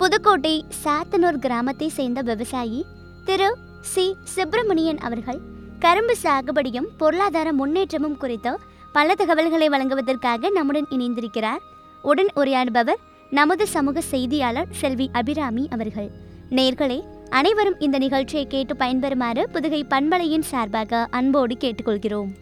புதுக்கோட்டை சாத்தனூர் கிராமத்தை சேர்ந்த விவசாயி திரு சி சுப்பிரமணியன் அவர்கள் கரும்பு சாகுபடியும் பொருளாதார முன்னேற்றமும் குறித்து பல தகவல்களை வழங்குவதற்காக நம்முடன் இணைந்திருக்கிறார் உடன் உரையாடுபவர் நமது சமூக செய்தியாளர் செல்வி அபிராமி அவர்கள் நேர்களே அனைவரும் இந்த நிகழ்ச்சியை கேட்டு பயன்பெறுமாறு புதுகை பண்பலையின் சார்பாக அன்போடு கேட்டுக்கொள்கிறோம்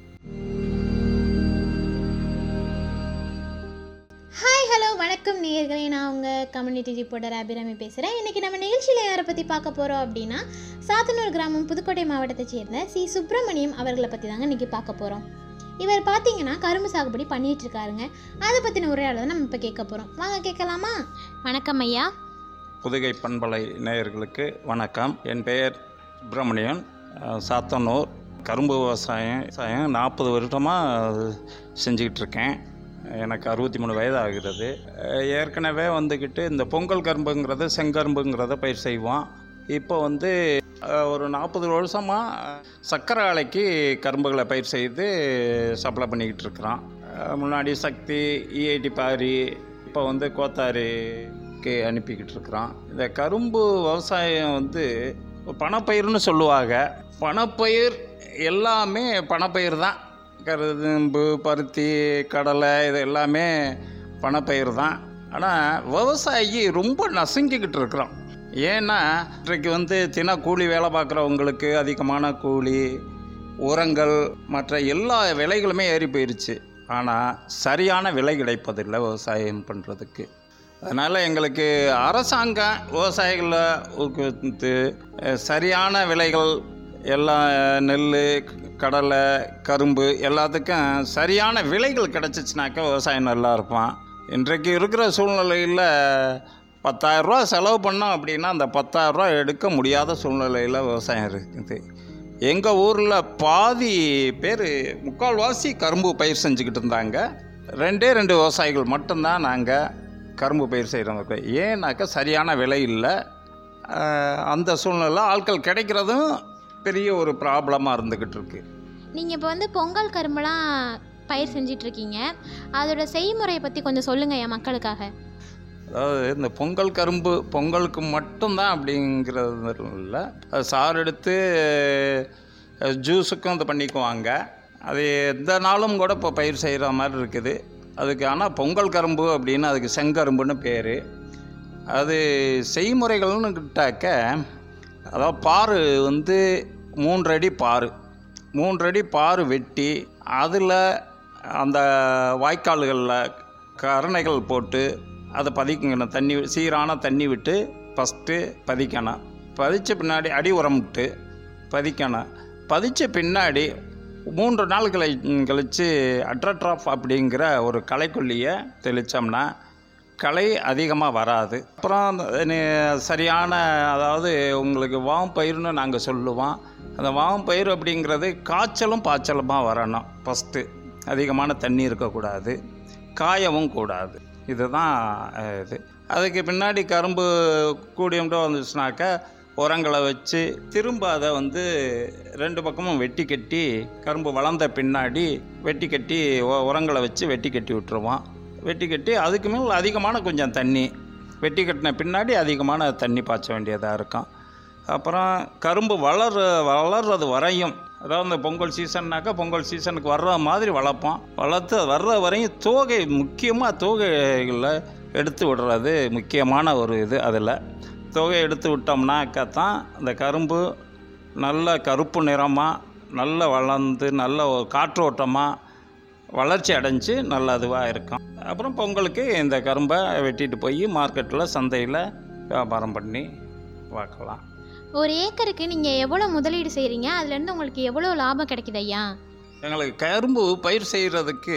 ஹாய் ஹலோ வணக்கம் நேயர்களே நான் உங்கள் கம்யூனிட்டி ரிப்போர்ட்டர் அபிராமி பேசுகிறேன் இன்றைக்கி நம்ம நிகழ்ச்சியில் யாரை பற்றி பார்க்க போகிறோம் அப்படின்னா சாத்தனூர் கிராமம் புதுக்கோட்டை மாவட்டத்தைச் சேர்ந்த சி சுப்பிரமணியம் அவர்களை பற்றி தாங்க இன்றைக்கி பார்க்க போகிறோம் இவர் பார்த்தீங்கன்னா கரும்பு சாகுபடி பண்ணிட்டு இருக்காருங்க அதை பற்றின உரையாடலை நம்ம இப்போ கேட்க போகிறோம் வாங்க கேட்கலாமா வணக்கம் ஐயா புதுகை பண்பலை நேயர்களுக்கு வணக்கம் என் பெயர் சுப்பிரமணியன் அஹ், சாத்தனூர் கரும்பு விவசாயம் விவசாயம் நாற்பது வருடமாக செஞ்சுக்கிட்டு இருக்கேன் எனக்கு அறுபத்தி மூணு வயது ஆகிறது அஹ், ஏற்கனவே வந்துக்கிட்டு இந்த பொங்கல் கரும்புங்கிறது செங்கரும்புங்கிறத பயிர் செய்வோம் இப்போ வந்து அஹ், ஒரு நாற்பது வருஷமாக சக்கரை ஆலைக்கு கரும்புகளை பயிர் செய்து சப்ளை பண்ணிக்கிட்டு இருக்கிறோம் அஹ், முன்னாடி சக்தி இஐடி பாரி இப்போ வந்து கோத்தாரிக்கு அனுப்பிக்கிட்டு இருக்கிறோம் இந்த கரும்பு விவசாயம் வந்து பணப்பயிர்னு சொல்லுவாங்க பணப்பயிர் எல்லாமே பணப்பயிர் தான் கரும்பு பருத்தி கடலை இது எல்லாமே பணப்பயிர் தான் ஆனால் விவசாயி ரொம்ப நசுங்கிக்கிட்டு இருக்கிறோம் ஏன்னா இன்றைக்கு வந்து தின கூலி வேலை பார்க்குறவங்களுக்கு அதிகமான கூலி உரங்கள் மற்ற எல்லா விலைகளுமே ஏறி போயிருச்சு ஆனால் சரியான விலை கிடைப்பதில்லை விவசாயம் பண்ணுறதுக்கு அதனால் எங்களுக்கு அரசாங்கம் விவசாயிகளை ஊக்குவித்து அஹ், சரியான விலைகள் எல்லா நெல் கடலை கரும்பு எல்லாத்துக்கும் சரியான விலைகள் கிடச்சிச்சுனாக்கா விவசாயம் நல்லா இருப்பான் இன்றைக்கு இருக்கிற சூழ்நிலையில் பத்தாயிரரூவா செலவு பண்ணோம் அப்படின்னா அந்த பத்தாயிரரூவா எடுக்க முடியாத சூழ்நிலையில் விவசாயம் இருக்குது எங்கள் ஊரில் பாதி பேர் முக்கால்வாசி கரும்பு பயிர் செஞ்சுக்கிட்டு இருந்தாங்க ரெண்டே ரெண்டு விவசாயிகள் மட்டும்தான் நாங்கள் கரும்பு பயிர் செய்கிறவங்க ஏன்னாக்கா சரியான விலை இல்லை ஆஹ் அந்த சூழ்நிலை ஆட்கள் கிடைக்கிறதும் பெரிய ஒரு ப்ராப்ளமாக இருந்துக்கிட்டு இருக்கு நீங்கள் இப்போ வந்து பொங்கல் கரும்புலாம் பயிர் செஞ்சிட்ருக்கீங்க அதோட செய்முறையை பற்றி கொஞ்சம் சொல்லுங்கள் என் மக்களுக்காக அதாவது இந்த பொங்கல் கரும்பு பொங்கலுக்கு மட்டும்தான் அப்படிங்கிறது இல்லை அது சாறு எடுத்து அஹ், ஜூஸுக்கும் இது பண்ணிக்குவாங்க அது எந்த நாளும் கூட இப்போ பயிர் செய்கிற மாதிரி இருக்குது அதுக்கு ஆனால் பொங்கல் கரும்பு அப்படின்னு அதுக்கு செங்கரும்புன்னு பேர் அது செய்முறைகள்னு கிட்டாக்க அதாவது பாரு வந்து மூன்றடி பாரு மூன்றடி பாரு வெட்டி அதில் அந்த வாய்க்கால்களில் கரணைகள் போட்டு அதை பதிக்கணும் தண்ணி சீரான தண்ணி விட்டு ஃபஸ்ட்டு பதிக்கணும் பதிச்ச பின்னாடி அடி உரம் விட்டு பதிக்கணும் பதிச்ச பின்னாடி மூன்று நாள் கழி கழித்து அட்ரட்ராஃப் அப்படிங்கிற ஒரு களைக்கொல்லியை தெளித்தோம்னா களை அதிகமாக வராது அப்புறம் அந்த நி- சரியான அதாவது உங்களுக்கு வாம் பயிர்னு நாங்கள் சொல்லுவோம் அந்த வாம் பயிர் அப்படிங்கிறது காய்ச்சலும் பாய்ச்சலுமாக வரணும் ஃபஸ்ட்டு அதிகமான தண்ணி இருக்கக்கூடாது காயவும் கூடாது இதுதான் அஹ், இது அதுக்கு பின்னாடி கரும்பு கூடியம்ட்டு வந்துச்சுனாக்கா உரங்களை வச்சு திரும்ப அதை வந்து ரெண்டு பக்கமும் வெட்டி கட்டி கரும்பு வளர்ந்த பின்னாடி வெட்டி கட்டி உ- உரங்களை வச்சு வெட்டி கட்டி விட்டுருவோம் வெட்டி கட்டி அதுக்கு மேல் அதிகமான கொஞ்சம் தண்ணி வெட்டி கட்டின பின்னாடி அதிகமான தண்ணி பாய்ச்ச வேண்டியதாக இருக்கும் அப்புறம் கரும்பு வளர வளர்றது வரையும் அதாவது இந்த பொங்கல் சீசன்னாக்கா பொங்கல் சீசனுக்கு வர்ற மாதிரி வளர்ப்போம் வளர்த்து அது வர்ற வரையும் தோகை முக்கியமாக தோகைகளில் எடுத்து விடுறது முக்கியமான ஒரு இது அதில் தோகை எடுத்து விட்டோம்னாக்கா தான் அந்த கரும்பு நல்ல கருப்பு நிறமாக நல்ல வளர்ந்து நல்ல ஒரு காற்றோட்டமாக வளர்ச்சி அடைஞ்சு நல்ல இதுவாக இருக்கும் அப்புறம் பொங்கலுக்கு இந்த கரும்பை வெட்டிட்டு போய் மார்க்கெட்டில் சந்தையில் வியாபாரம் பண்ணி பார்க்கலாம் ஒரு ஏக்கருக்கு நீங்கள் எவ்வளோ முதலீடு செய்கிறீங்க அதுலேருந்து உங்களுக்கு எவ்வளோ லாபம் கிடைக்குது ஐயா எங்களுக்கு கரும்பு பயிர் செய்கிறதுக்கு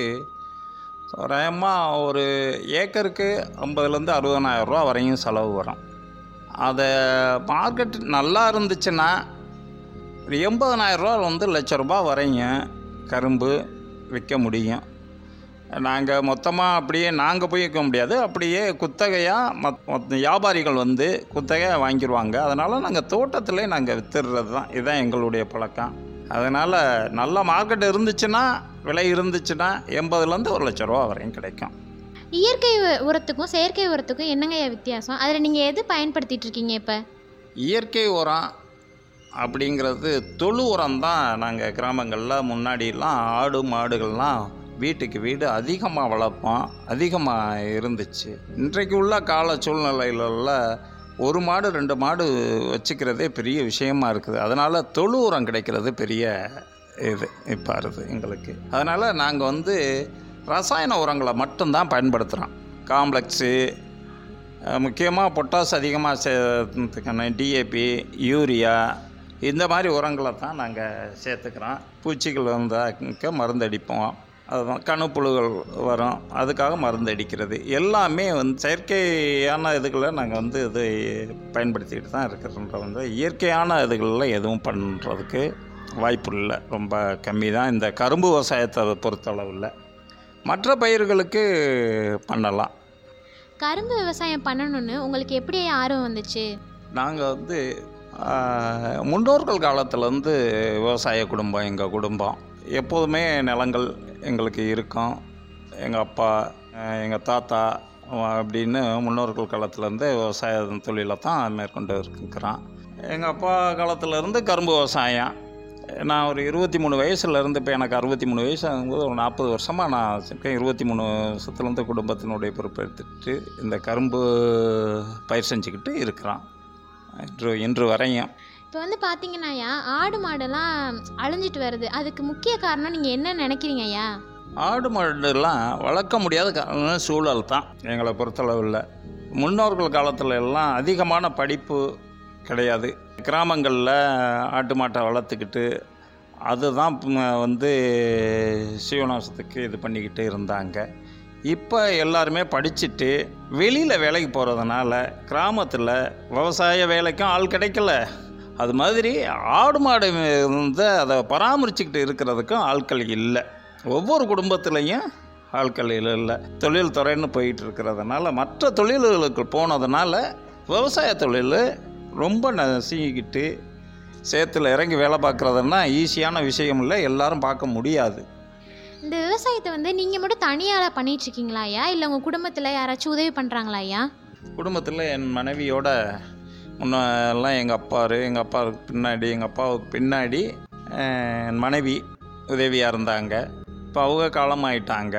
தோராயமாக ஒரு ஏக்கருக்கு ஐம்பதுலேருந்து அறுபதனாயிரம் ரூபா வரையும் செலவு வரும் அதை மார்க்கெட் நல்லா இருந்துச்சுன்னா ஒரு எண்பதனாயிரம் ரூபா வந்து லட்ச ரூபா வரையும் கரும்பு விற்க முடியும் நாங்கள் மொத்தமாக அப்படியே நாங்கள் போய் விற்க முடியாது அப்படியே குத்தகையாக மத் மொத்த வியாபாரிகள் வந்து குத்தகையாக வாங்கிடுவாங்க அதனால் நாங்கள் தோட்டத்திலே நாங்கள் வித்துடுறது தான் இதுதான் எங்களுடைய பழக்கம் அதனால் நல்ல மார்க்கெட் இருந்துச்சுன்னா விலை இருந்துச்சுன்னா எண்பதுலேருந்து ஒரு லட்ச ரூபா வரையும் கிடைக்கும் இயற்கை உ- உரத்துக்கும் செயற்கை உரத்துக்கும் என்னங்கய்யா வித்தியாசம் அதில் நீங்கள் எது பயன்படுத்திட்டு இருக்கீங்க இப்போ இயற்கை உரம் அப்படிங்கிறது தொழு உரம் தான் நாங்கள் கிராமங்களில் முன்னாடிலாம் ஆடு மாடுகள்லாம் வீட்டுக்கு வீடு அதிகமாக வளர்ப்போம் அதிகமாக இருந்துச்சு இன்றைக்கு உள்ள கால சூழ்நிலையில ஒரு மாடு ரெண்டு மாடு வச்சுக்கிறதே பெரிய விஷயமா இருக்குது அதனால் தொழு உரம் கிடைக்கிறது பெரிய இது இப்போ இருக்குது எங்களுக்கு அதனால் நாங்கள் வந்து ரசாயன உரங்களை மட்டும்தான் பயன்படுத்துகிறோம் காம்ப்ளெக்ஸு முக்கியமாக பொட்டாஸ் அதிகமாக சேர்த்துக்கணும் டிஏபி யூரியா இந்த மாதிரி உரங்களை தான் நாங்கள் சேர்த்துக்கிறோம் பூச்சிகள் வந்தாக்க மருந்து அடிப்போம் அதுதான் கணுப்புழுகள் வரும் அதுக்காக மருந்து அடிக்கிறது எல்லாமே வந்து செயற்கையான இதுகளை நாங்கள் வந்து இது பயன்படுத்திக்கிட்டு தான் இருக்கிறோன்ற வந்து இயற்கையான இதுகளில் எதுவும் பண்ணுறதுக்கு வாய்ப்பு இல்லை ரொம்ப கம்மி தான் இந்த கரும்பு விவசாயத்தை பொறுத்தளவில் மற்ற பயிர்களுக்கு பண்ணலாம் கரும்பு விவசாயம் பண்ணணும்னு உங்களுக்கு எப்படி ஆர்வம் வந்துச்சு நாங்கள் வந்து ஆஹ், முன்னோர்கள் காலத்துலேருந்து விவசாய குடும்பம் எங்கள் குடும்பம் எப்போதுமே நிலங்கள் எங்களுக்கு இருக்கும் எங்கள் அப்பா எங்கள் தாத்தா அஹ், அப்படின்னு முன்னோர்கள் காலத்துலேருந்து விவசாய தொழிலை தான் மேற்கொண்டு இருக்கிறோம் எங்கள் அப்பா காலத்துலேருந்து கரும்பு விவசாயம் நான் ஒரு இருபத்தி மூணு வயசுலேருந்து இப்போ எனக்கு அறுபத்தி மூணு வயசு ஆகும்போது ஒரு நாற்பது வருஷமாக நான் இருக்கேன் இருபத்தி மூணு வருஷத்துலேருந்து குடும்பத்தினுடைய பொறுப்பு எடுத்துக்கிட்டு இந்த கரும்பு பயிர் செஞ்சுக்கிட்டு இருக்கிறான் இன்று இன்று வரையும் இப்போ வந்து பார்த்தீங்கன்னாயா ஆடு மாடெல்லாம் அழிஞ்சிட்டு வருது அதுக்கு முக்கிய காரணம் நீங்கள் என்ன நினைக்கிறீங்க ஐயா ஆடு மாடுலாம் வளர்க்க முடியாத காரணம் சூழல் தான் எங்களை பொறுத்தளவில் முன்னோர்கள் காலத்துல எல்லாம் அதிகமான படிப்பு கிடையாது கிராமங்களில் ஆட்டு மாட்டை வளர்த்துக்கிட்டு அதுதான் ப- வந்து சீவனாசத்துக்கு இது பண்ணிக்கிட்டு இருந்தாங்க இப்போ எல்லாருமே படிச்சுட்டு வெளியில் வேலைக்கு போகிறதுனால கிராமத்தில் விவசாய வேலைக்கும் ஆள் கிடைக்கல அது மாதிரி ஆடு மாடு வந்து அதை பராமரிச்சுக்கிட்டு இருக்கிறதுக்கும் ஆட்கள் இல்லை ஒவ்வொரு குடும்பத்துலேயும் ஆட்கள் இல்லை தொழில் துறைன்னு போயிட்டு இருக்கிறதுனால மற்ற தொழில்களுக்கு போனதுனால விவசாய தொழில் ரொம்ப நசிக்கிட்டு சேத்துல இறங்கி வேலை பார்க்குறதுன்னா ஈஸியான விஷயம் இல்லை எல்லாரும் பார்க்க முடியாது இந்த விவசாயத்தை வந்து நீங்கள் மட்டும் தனியால் பண்ணிட்டு இருக்கீங்களா ஐயா இல்லை உங்கள் குடும்பத்தில் யாராச்சும் உதவி பண்ணுறாங்களா ஐயா குடும்பத்தில் என் மனைவியோட முன்னெல்லாம் எங்கள் அப்பாரு எங்கள் அப்பாவுக்கு பின்னாடி எங்கள் அப்பாவுக்கு பின்னாடி அஹ், என் மனைவி உதவியாக இருந்தாங்க இப்போ அவங்க காலமாயிட்டாங்க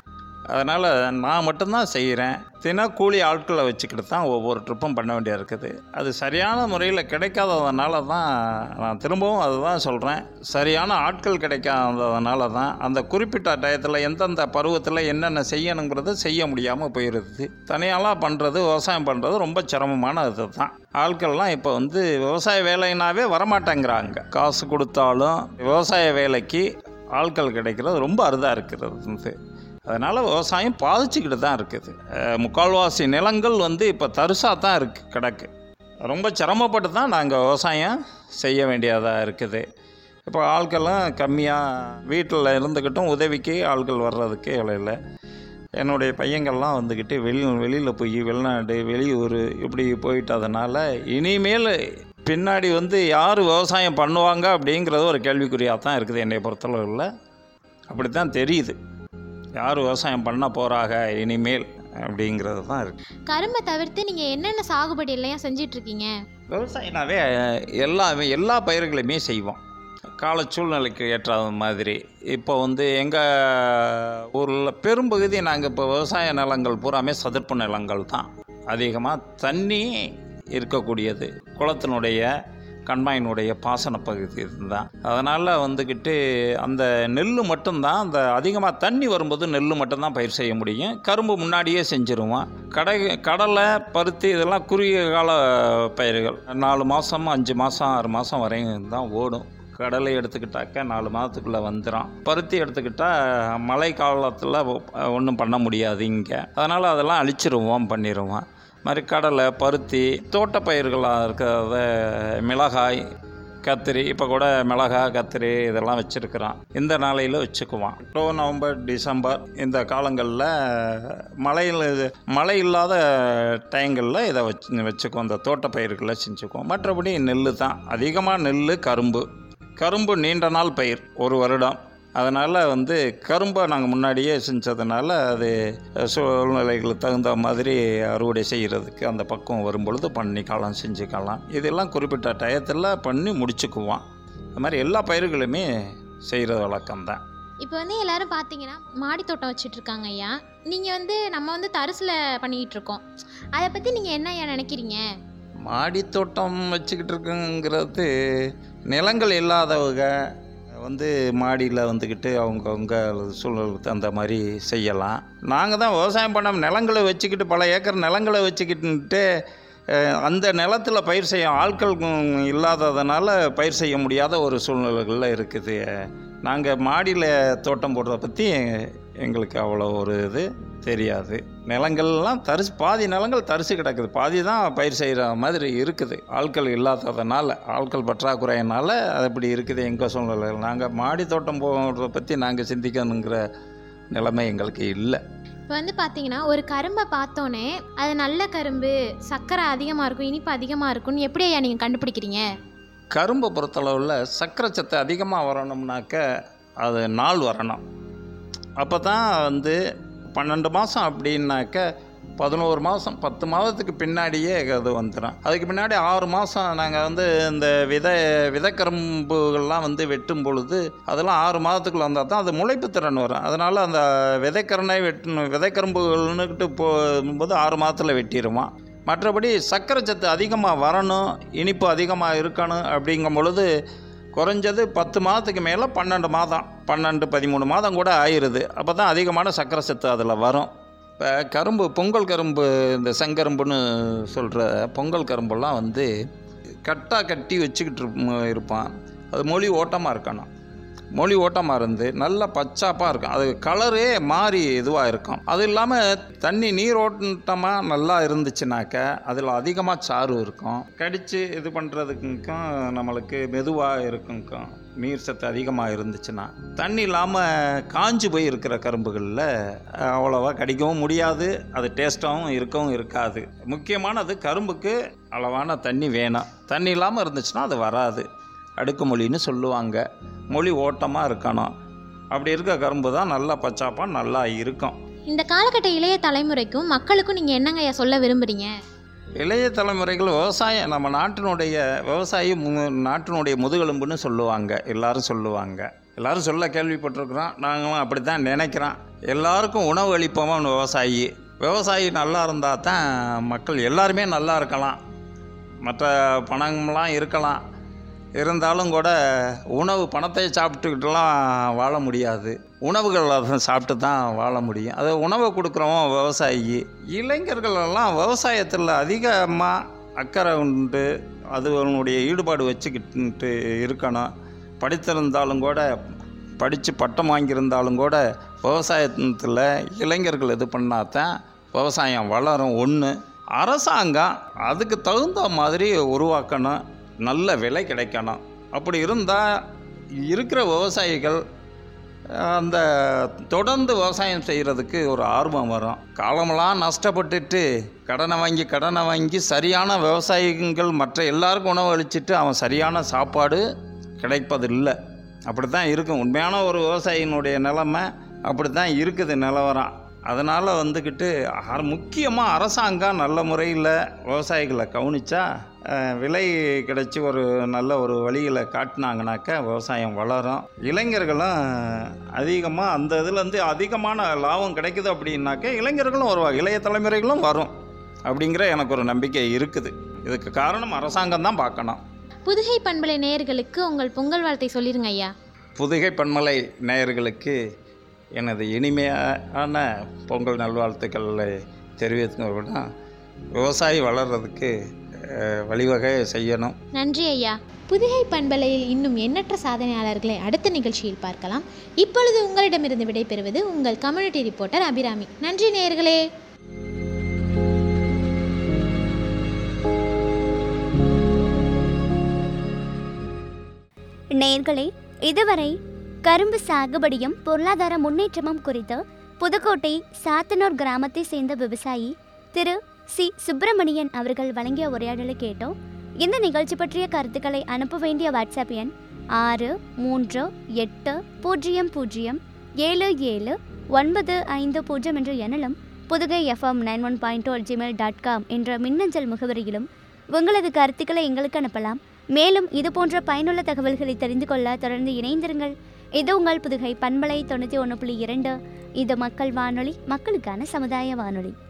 அதனால் நான் மட்டும்தான் செய்கிறேன் தினக்கூலி ஆட்களை வச்சுக்கிட்டு தான் ஒவ்வொரு ட்ரிப்பும் பண்ண வேண்டியா இருக்குது அது சரியான முறையில் கிடைக்காததுனால தான் நான் திரும்பவும் அதுதான் சொல்கிறேன் சரியான ஆட்கள் கிடைக்காததுனால தான் அந்த குறிப்பிட்ட டயத்தில் எந்தெந்த பருவத்தில் என்னென்ன செய்யணுங்கிறத செய்ய முடியாமல் போயிடுது தனியாலாம் பண்ணுறது விவசாயம் பண்ணுறது ரொம்ப சிரமமான இது தான் ஆட்கள்லாம் இப்போ வந்து விவசாய வேலைனாவே வரமாட்டேங்கிறாங்க காசு கொடுத்தாலும் விவசாய வேலைக்கு ஆட்கள் கிடைக்கிறது ரொம்ப அரிதாக இருக்கிறது வந்து அதனால் விவசாயம் பாதிச்சுக்கிட்டு தான் இருக்குது அஹ் முக்கால்வாசி நிலங்கள் வந்து இப்போ தரிசாக தான் இருக்கு கிடக்கு ரொம்ப சிரமப்பட்டு தான் நாங்கள் விவசாயம் செய்ய வேண்டியதாக இருக்குது இப்போ ஆட்களும் கம்மியாக வீட்டில் இருந்துக்கிட்டும் உதவிக்கு ஆட்கள் வர்றதுக்கு இல்லை என்னுடைய பையங்கள்லாம் வந்துக்கிட்டு வெளி வெளியில் போய் வெளிநாடு வெளியூர் இப்படி போயிட்டதுனால இனிமேல் பின்னாடி வந்து யார் விவசாயம் பண்ணுவாங்க அப்படிங்கிறது ஒரு கேள்விக்குறியாக தான் இருக்குது என்னை பொறுத்தளவில் அப்படி தான் தெரியுது யார் விவசாயம் பண்ண போகிறாங்க இனிமேல் அப்படிங்கிறது தான் இருக்குது கரும்பை தவிர்த்து நீங்கள் என்னென்ன சாகுபடி எல்லாம் செஞ்சிட்டு இருக்கீங்க விவசாயம்னாவே எல்லாமே எல்லா பயிர்களையுமே செய்வோம் கால சூழ்நிலைக்கு ஏற்ற மாதிரி இப்போ வந்து எங்கள் ஊரில் பெரும்பகுதி நாங்கள் இப்போ விவசாய நிலங்கள் பூராமே சதுப்பு நிலங்கள் தான் அதிகமாக தண்ணி இருக்கக்கூடியது குளத்தினுடைய கண்மாயினுடைய பாசன பகுதி தான் அதனால் வந்துக்கிட்டு அந்த நெல் மட்டும்தான் அந்த அதிகமாக தண்ணி வரும்போது நெல் மட்டும்தான் பயிர் செய்ய முடியும் கரும்பு முன்னாடியே செஞ்சுருவோம் கடை கடலை பருத்தி இதெல்லாம் குறுகிய கால பயிர்கள் நாலு மாதம் அஞ்சு மாதம் ஆறு மாதம் வரையும் தான் ஓடும் கடலை எடுத்துக்கிட்டாக்க நாலு மாதத்துக்குள்ளே வந்துடும் பருத்தி எடுத்துக்கிட்டால் மழை காலத்தில் ஒன்றும் பண்ண முடியாது இங்கே அதனால் அதெல்லாம் அழிச்சிருவோம் பண்ணிடுவோம் மாதிரி கடலை பருத்தி தோட்டப்பயிர்களாக இருக்கிறத மிளகாய் கத்திரி இப்போ கூட மிளகாய் கத்திரி இதெல்லாம் வச்சுருக்குறோம் இந்த நாளையில் வச்சுக்குவோம் அக்டோபர் நவம்பர் டிசம்பர் இந்த காலங்களில் மழையில் மழை இல்லாத டைங்களில் இதை வச்சு வச்சுக்குவோம் இந்த தோட்டப்பயிர்களை செஞ்சுக்குவோம் மற்றபடி நெல் தான் அதிகமாக நெல் கரும்பு கரும்பு நீண்ட நாள் பயிர் ஒரு வருடம் அதனால் வந்து கரும்பை நாங்கள் முன்னாடியே செஞ்சதுனால அது சூழ்நிலைகளுக்கு தகுந்த மாதிரி அறுவடை செய்கிறதுக்கு அந்த பக்கம் வரும்பொழுது பண்ணிக்கலாம் செஞ்சுக்கலாம் இதெல்லாம் குறிப்பிட்ட டயத்தில் பண்ணி முடிச்சுக்குவோம் அது மாதிரி எல்லா பயிர்களுமே செய்கிற வழக்கம்தான் இப்போ வந்து எல்லாரும் பார்த்தீங்கன்னா மாடி தோட்டம் வச்சுட்டு இருக்காங்க ஐயா நீங்கள் வந்து நம்ம வந்து தரிசில் பண்ணிக்கிட்டு இருக்கோம் அதை பற்றி நீங்கள் என்ன ஐயா நினைக்கிறீங்க மாடி தோட்டம் வச்சுக்கிட்டு இருக்குங்கிறது நிலங்கள் இல்லாதவங்க வந்து மாடியில் வந்துக்கிட்டு அவங்கவுங்க சூழலுக்கு தகுந்த மாதிரி செய்யலாம் நாங்கள் தான் விவசாயம் பண்ண நிலங்களை வச்சுக்கிட்டு பல ஏக்கர் நிலங்களை வச்சுக்கிட்டு அஹ், அந்த நிலத்தில் பயிர் செய்ய ஆட்கள் ம், இல்லாததுனால பயிர் செய்ய முடியாத ஒரு சூழ்நிலைகளில் இருக்குது நாங்கள் மாடியில் தோட்டம் போடுறத பற்றி எங்களுக்கு அவ்வளோ ஒரு இது தெரியாது நிலங்கள்லாம் தரிசு பாதி நிலங்கள் தரிசு கிடக்குது பாதி தான் பயிர் செய்கிற மாதிரி இருக்குது ஆட்கள் இல்லாததுனால ஆட்கள் பற்றாக்குறையினால அது இப்படி இருக்குது எங்கள் சூழ்நிலை நாங்கள் மாடி தோட்டம் போடுறத பற்றி நாங்கள் சிந்திக்கணுங்கிற நிலைமை எங்களுக்கு இல்லை இப்போ வந்து பார்த்தீங்கன்னா ஒரு கரும்பை பார்த்தோன்னே அது நல்ல கரும்பு சர்க்கரை அதிகமாக இருக்கும் இனிப்பு அதிகமாக இருக்கும்னு எப்படி ஐயா நீங்கள் கண்டுபிடிக்கிறீங்க கரும்பை பொறுத்தளவில் சர்க்கரை சத்து அதிகமாக வரணும்னாக்க அது நாள் வரணும் அப்போ தான் வந்து பன்னெண்டு மாதம் அப்படின்னாக்க பதினோரு மாதம் பத்து மாதத்துக்கு பின்னாடியே அது வந்துடும் அதுக்கு பின்னாடி ஆறு மாதம் நாங்கள் வந்து இந்த விதை விதைக்கரும்புகள்லாம் வந்து வெட்டும் பொழுது அதெல்லாம் ஆறு மாதத்துக்குள்ள வந்தால் தான் அது முளைப்பு திறன் வரும் அதனால் அந்த விதைக்கரணை வெட்டணும் விதைக்கரும்புகள்னுக்கிட்டு போகும்போது ஆறு மாதத்தில் வெட்டிடுவோம் மற்றபடி சர்க்கரை சத்து அதிகமாக வரணும் இனிப்பு அதிகமாக இருக்கணும் அப்படிங்கும் பொழுது குறைஞ்சது பத்து மாதத்துக்கு மேலே பன்னெண்டு மாதம் பன்னெண்டு பதிமூணு மாதம் கூட ஆயிடுது அப்போ தான் அதிகமான சர்க்கரை சத்து அதில் வரும் இப்போ கரும்பு பொங்கல் கரும்பு இந்த செங்கரும்புன்னு சொல்கிற பொங்கல் கரும்பெல்லாம் வந்து கட்டாக கட்டி வச்சுக்கிட்டு இருப்ப- இருப்பான் அது மொழி ஓட்டமாக இருக்கணும் மொழி ஓட்டமாக இருந்து நல்ல பச்சாப்பாக இருக்கும் அது கலரே மாறி இதுவாக இருக்கும் அது இல்லாமல் தண்ணி நீரோட்டமாக நல்லா இருந்துச்சுனாக்க அதில் அதிகமாக சாறு இருக்கும் கடித்து இது பண்ணுறதுக்கும் நம்மளுக்கு மெதுவாக இருக்குங்கும் நீர் சத்து அதிகமாக இருந்துச்சுன்னா தண்ணி இல்லாமல் காஞ்சு போய் இருக்கிற கரும்புகளில் அவ்வளோவா கடிக்கவும் முடியாது அது டேஸ்ட்டாகவும் இருக்கவும் இருக்காது முக்கியமானது கரும்புக்கு அளவான தண்ணி வேணும் தண்ணி இல்லாமல் இருந்துச்சுன்னா அது வராது அடுக்கு மொழின்னு சொல்லுவாங்க மொழி ஓட்டமாக இருக்கணும் அப்படி இருக்க கரும்பு தான் நல்லா பச்சாப்பா நல்லா இருக்கும் இந்த காலகட்ட இளைய தலைமுறைக்கும் மக்களுக்கும் நீங்கள் என்னங்க ஐயா சொல்ல விரும்புகிறீங்க இளைய தலைமுறைகள் விவசாயம் நம்ம நாட்டினுடைய விவசாயி மு நாட்டினுடைய முதுகெலும்புன்னு சொல்லுவாங்க எல்லாரும் சொல்லுவாங்க எல்லாரும் சொல்ல கேள்விப்பட்டிருக்கிறோம் நாங்களும் அப்படி தான் நினைக்கிறோம் எல்லாருக்கும் உணவு அளிப்பவன் விவசாயி விவசாயி நல்லா இருந்தால் தான் மக்கள் எல்லாருமே நல்லா இருக்கலாம் மற்ற பணம்லாம் இருக்கலாம் இருந்தாலும் கூட உணவு பணத்தை சாப்பிட்டுக்கிட்டுலாம் வாழ முடியாது உணவுகள் அதை சாப்பிட்டு தான் வாழ முடியும் அது உணவை கொடுக்குறவன் விவசாயி இளைஞர்கள் எல்லாம் விவசாயத்தில் அதிகமாக அக்கறை உண்டு அது அவனுடைய ஈடுபாடு வச்சுக்கிட்டு இருக்கணும் படித்திருந்தாலும் கூட படித்து பட்டம் வாங்கியிருந்தாலும் கூட விவசாயத்தில் இளைஞர்கள் இது பண்ணாதான் விவசாயம் வளரும் ஒன்று அரசாங்கம் அதுக்கு தகுந்த மாதிரி உருவாக்கணும் நல்ல விலை கிடைக்கணும் அப்படி இருந்தால் இருக்கிற விவசாயிகள் அந்த தொடர்ந்து விவசாயம் செய்கிறதுக்கு ஒரு ஆர்வம் வரும் காலமெல்லாம் நஷ்டப்பட்டுட்டு கடனை வாங்கி கடனை வாங்கி சரியான விவசாயிகள் மற்ற எல்லாருக்கும் உணவு அளிச்சிட்டு அவன் சரியான சாப்பாடு கிடைப்பதில்லை அப்படி தான் இருக்கும் உண்மையான ஒரு விவசாயினுடைய நிலைமை அப்படி தான் இருக்குது நிலவரம் அதனால் வந்துக்கிட்டு முக்கியமாக அரசாங்கம் நல்ல முறையில் விவசாயிகளை கவனிச்சா அஹ், விலை கிடைச்சி ஒரு நல்ல ஒரு வழியில் காட்டினாங்கனாக்க விவசாயம் வளரும் இளைஞர்களும் அதிகமாக அந்த இதுலேருந்து அதிகமான லாபம் கிடைக்குது அப்படின்னாக்க இளைஞர்களும் வருவாங்க இளைய தலைமுறைகளும் வரும் அப்படிங்கிற எனக்கு ஒரு நம்பிக்கை இருக்குது இதுக்கு காரணம் அரசாங்கம் தான் பார்க்கணும் புதுகை பண்பலை நேயர்களுக்கு உங்கள் பொங்கல் வாழ்த்தை சொல்லிருங்க ஐயா புதுகை பன்மலை நேயர்களுக்கு எனது இனிமையான பொங்கல் நல்வாழ்த்துக்களை தெரிவித்துக்கணும் விவசாயி வளர்கிறதுக்கு அஹ், வழிவகை செய்யணும் நன்றி ஐயா புதுகை பண்பலையில் இன்னும் எண்ணற்ற சாதனையாளர்களை அடுத்த நிகழ்ச்சியில் பார்க்கலாம் இப்பொழுது உங்களிடமிருந்து விடைபெறுவது உங்கள் கம்யூனிட்டி ரிப்போர்ட்டர் அபிராமி நன்றி நேயர்களே நேர்களே இதுவரை கரும்பு சாகுபடியும் பொருளாதார முன்னேற்றமும் குறித்து புதுக்கோட்டை சாத்தனூர் கிராமத்தை சேர்ந்த விவசாயி திரு சி சுப்பிரமணியன் அவர்கள் வழங்கிய உரையாடலை கேட்டோம் இந்த நிகழ்ச்சி பற்றிய கருத்துக்களை அனுப்ப வேண்டிய வாட்ஸ்அப் எண் ஆறு மூன்று எட்டு பூஜ்ஜியம் பூஜ்ஜியம் ஏழு ஏழு ஒன்பது ஐந்து பூஜ்ஜியம் என்ற எண்ணிலும் Pudugai FM nine one point two Gmail dot com என்ற மின்னஞ்சல் முகவரியிலும் உங்களது கருத்துக்களை எங்களுக்கு அனுப்பலாம் மேலும் இது போன்ற பயனுள்ள தகவல்களை தெரிந்து கொள்ள தொடர்ந்து இணைந்திருங்கள் இது உங்கள் புதுகை பண்பலை தொண்ணூற்றி ஒன்று புள்ளி இரண்டு இது மக்கள் வானொலி மக்களுக்கான சமுதாய வானொலி